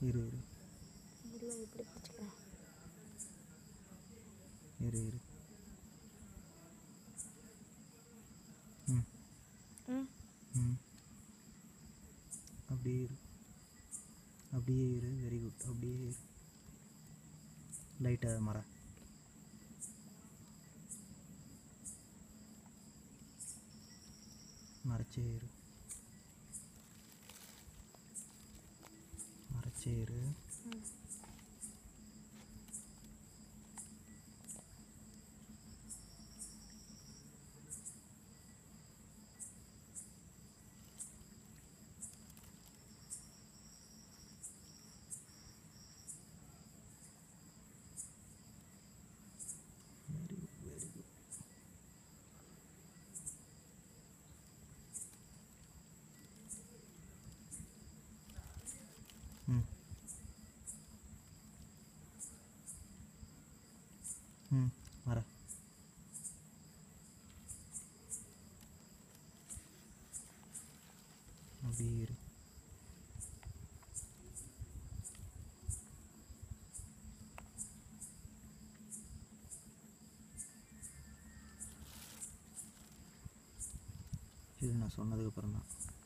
இரு இரு இல்லை இப்படி பிடிச்சிக்கிறேன் இரு இரு ம் ம் ம் அப்படியே இரு அப்படியே இரு வெரி குட் அப்படியே இரு லைட்டாக மர மறைச்சே இரு மறைச்சே இரு ம் வெரி குட் வெரி குட் ம் ம் வர அப்படியே இரு இது நான் சொன்னதுக்கப்புறம் தான்